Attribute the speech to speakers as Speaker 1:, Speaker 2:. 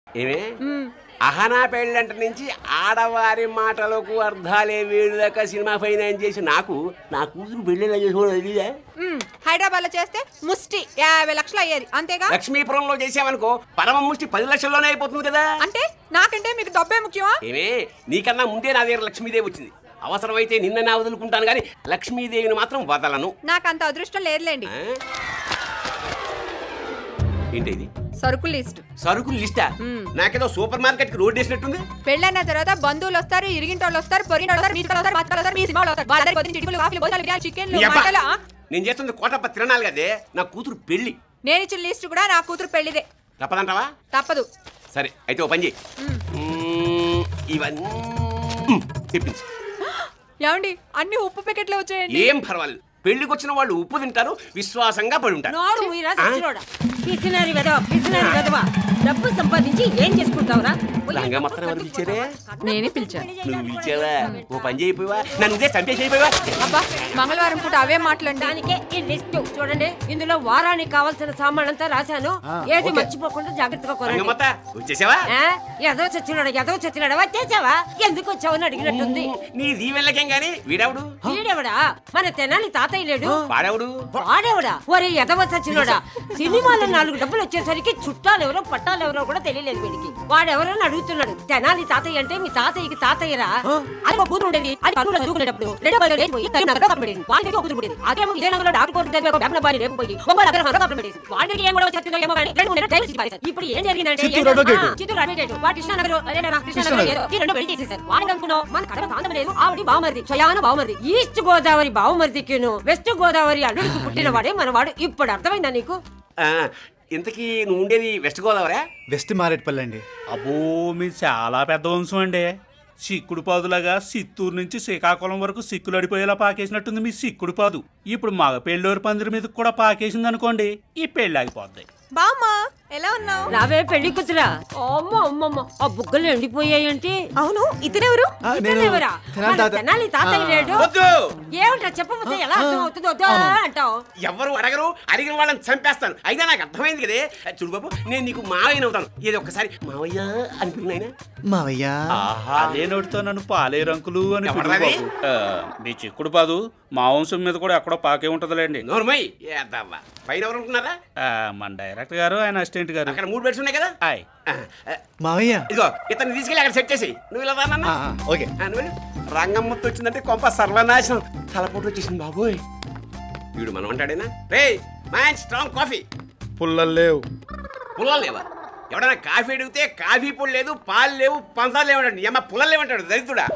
Speaker 1: ఏమే అహనా పెళ్ళంట నుంచి ఆడవారి మాటలకు అర్థాలే వేడుదాకా సినిమా ఫైనాన్స్ చేసి నాకు నా కూతురు పెళ్ళిలా చేసుకోవడం తెలియదా
Speaker 2: హైదరాబాద్ లో చేస్తే ముష్టి యాభై లక్షలు అయ్యేది అంతేగా
Speaker 1: లక్ష్మీపురంలో చేసావనుకో పరమ ముష్టి పది లక్షల్లోనే అయిపోతుంది కదా
Speaker 2: అంటే నాకంటే మీకు డబ్బే ముఖ్యమా
Speaker 1: ఏమే నీకన్నా ముందే నా దగ్గర లక్ష్మీదేవి వచ్చింది అవసరమైతే నిన్న నా వదులుకుంటాను కానీ లక్ష్మీదేవిని మాత్రం వదలను
Speaker 2: నాకు అంత అదృష్టం లేదులేండి
Speaker 1: ఆ? ఏంటి ఇది
Speaker 2: సరుకుల లిస్ట్
Speaker 1: సరుకులు లిస్టా నాకేదో సూపర్ మార్కెట్ కి రోడ్ వేసినట్టుంది
Speaker 2: పెళ్ళైన తర్వాత బంధువులు వస్తారు ఇరిగింటి వాళ్ళు వస్తారు పొరిగిన వాళ్ళు వస్తారు మీ వస్తారు మా వస్తారు మీ సినిమాలు వస్తారు వాళ్ళందరి పొద్దున్న చిటికలు కాఫీలు భోజనాలు బిర్యానీ చికెన్లు
Speaker 1: నీ అబ్బా.
Speaker 2: మటలు ఆ?
Speaker 1: నేను చేస్తుంది కోటప్ప తిరణాలు కదే నా కూతురు పెళ్లి
Speaker 2: నేను ఇచ్చిన లిస్ట్ కూడా నా కూతురు పెళ్లిదే
Speaker 1: తప్పదంటావా
Speaker 2: తప్పదు
Speaker 1: సరే అయితే ఓ పని చేయి మ్మ్, ఇవన్నీ మ్మ్, తెప్పించు
Speaker 2: ఏమండి అన్ని ఉప్పు ప్యాకెట్లు వచ్చాయండి
Speaker 1: ఏం పర్వాలేదు పెళ్లికి వచ్చిన వాళ్ళు ఉప్పు తింటారు విశ్వాసంగా పడి ఉంటారు
Speaker 3: నోరు మీరా సచ్చినోడా పిసినారి వెదవ పిసినారి వెదవ డబ్బు సంపాదించి ఏం చేసుకుంటావురా
Speaker 1: లంగా మొత్తం ఎవరు పిలిచారే
Speaker 2: నేనే పిలిచాను
Speaker 1: నువ్వు పిలిచావా ఓ పని చేయిపోయావా నన్ను ఇదే చంపేసి అయిపోయావా
Speaker 2: అబ్బా మంగళవారం పూట అవే మాట్లాడండి
Speaker 3: దానికే ఈ లిస్ట్ చూడండి ఇందులో వారానికి కావాల్సిన సామాన్ అంతా రాశాను ఏది మర్చిపోకుండా జాగ్రత్తగా
Speaker 1: లంగా
Speaker 3: కొనండి
Speaker 1: మొత్తం వచ్చేసావా
Speaker 3: ఆ? ఎదవ చచ్చినాడు ఎదవ చచ్చినాడు వచ్చేసావా ఎందుకు వచ్చావని అడిగినట్టుంది
Speaker 1: నీ దీవెళ్ళకేం గాని వీడావుడు
Speaker 3: వీడెవడా మన తెనాలి తాతయ్య లేడు
Speaker 1: వాడావుడు
Speaker 3: వాడేవడా ఒరే ఎదవ చచ్చినోడా సినిమాలో నాలుగు డబ్బులు వచ్చేసరికి చుట్టాలు ఎవరో పట్టాలు ఎవరో కూడా తెలియలేదు వీడికి వాడెవరో అని అడుగుతున్నాడు తెనాలి తాతయ్య అంటే మీ తాతయ్యకి తాతయ్యరా అది ఒక కూతురు ఉండేది అది కర్నూలు చదువుకునేటప్పుడు రెండో పది రోజులు పోయి కరీంనగర్లో కప్పబడింది వాడికి ఒక కూతురు ఉండేది అదేమో విజయనగరంలో డాక్టర్ కోర్టు దగ్గర ఒక బ్యాప్న బాని రేపు పోయి ఒంగోలు అగ్రహారంలో కప్పబడేది వాడికి ఏం కూడా చెప్తుందో ఏమో కానీ రెండు మూడు నెలలు టైం పారేశారు. ఇప్పుడు ఏం జరిగిందంటే
Speaker 4: చిత్తూరు అడ్వకేట్.
Speaker 3: ఆ, చిత్తూరు అడ్వకేట్ వాడు కృష్ణానగర్ అదేనా కృష్ణానగర్ ఏదో ఈ రెండు పెళ్లి చేసేసారు వాడిని అనుకున్నావు మన కడప కాంతం లేదు ఆవిడ బావమరిది స్వయాన బావమరిది ఈస్ట్ గోదావరి బావమరిదికిను వెస్ట్ గోదావరి అల్లుడికి పుట్టిన వాడే మనవాడు ఇప్పుడు అర్థమైందా నీకు
Speaker 1: ఆ, ఇంతకీ నువ్వు ఉండేది వెస్ట్ గోదావరా
Speaker 4: వెస్ట్ మారేట్పల్లి అండి
Speaker 5: అబ్బో మీది చాలా పెద్ద వంశం అండి సిక్కుడు పాదులాగా సిత్తూరు నుంచి శ్రీకాకుళం వరకు సిక్కులు అడిపోయేలా పాకేసినట్టుంది మీ సిక్కుడు పాదు ఇప్పుడు మగ పెళ్ళోరు పందిరి మీద కూడా పాకేసింది అనుకోండి ఈ పెళ్ళి ఆగిపోద్ది
Speaker 2: బామ్మా ఎలా ఉన్నావు
Speaker 3: రావే పెళ్లి కూతురా అమ్మ అమ్మమ్మ ఆ బుగ్గలు ఎండిపోయాయంటే
Speaker 2: అవును ఇతనెవరు
Speaker 4: ఆ, నేను
Speaker 3: ఇతనెవరా?
Speaker 4: తెనాలి
Speaker 3: మన
Speaker 4: తాత-
Speaker 3: తెనాలి తాతయ్య
Speaker 4: ఆ.
Speaker 3: లేడు
Speaker 1: వద్దు
Speaker 3: ఏమిటా చెప్పకపోతే ఎలా అర్థం అవుతుందో వద్దా అంటావు
Speaker 1: ఎవరు అడగరు అడిగిన వాళ్ళని చంపేస్తాను అయినా నాకు అర్థమైంది కదే చూడు బాబు నేను నీకు మావయ్య అవుతాను ఏదో ఒక్కసారి మావయ్య అనుకున్నాయినా
Speaker 4: మావయ్య
Speaker 5: అదే నోటితో నన్ను పాలే రంకులు అని పిలువు
Speaker 1: ఎవరది?
Speaker 5: బాబు. ఆ, మీ చిక్కుడు పాదు మా వంశం మీద కూడా ఎక్కడో పాకే ఉంటదిలేండి
Speaker 1: నోర్మయ్ ఏద్దవ్వా పైన ఎవరు ఉంటున్నారా
Speaker 5: ఆ, మన డైరెక్టర్ గారు ఆయన అసిస్టెంట్ గారు
Speaker 1: అక్కడ మూడు బెడ్స్ ఉన్నాయి కదా
Speaker 5: ఆయ్
Speaker 1: ఆ, ఆ,
Speaker 4: మావయ్య
Speaker 1: ఇదిగో ఇతను తీసుకెళ్ళి అక్కడ సెట్ చేసి నువ్వు ఇలా రానన్నా
Speaker 4: ఆ, ఆ, ఓకే
Speaker 1: ఆ, నువ్వు వెళ్ళు. రంగమ్మతో వచ్చిందంటే కొంప సర్వనాశనం తలపోటు వచ్చేసింది బాబోయ్ వీడు మనం అంటాడేనా రే మ్యాన్ స్ట్రాంగ్ కాఫీ
Speaker 4: పుల్లలు లేవు
Speaker 1: పుల్లలు లేవా ఎవడైనా కాఫీ అడిగితే కాఫీ పొడి లేదు పాలు లేవు పంచాలు లేవంటాడు ఏమన్నా పుల్లలు లేవంటాడు దరిద్రుడా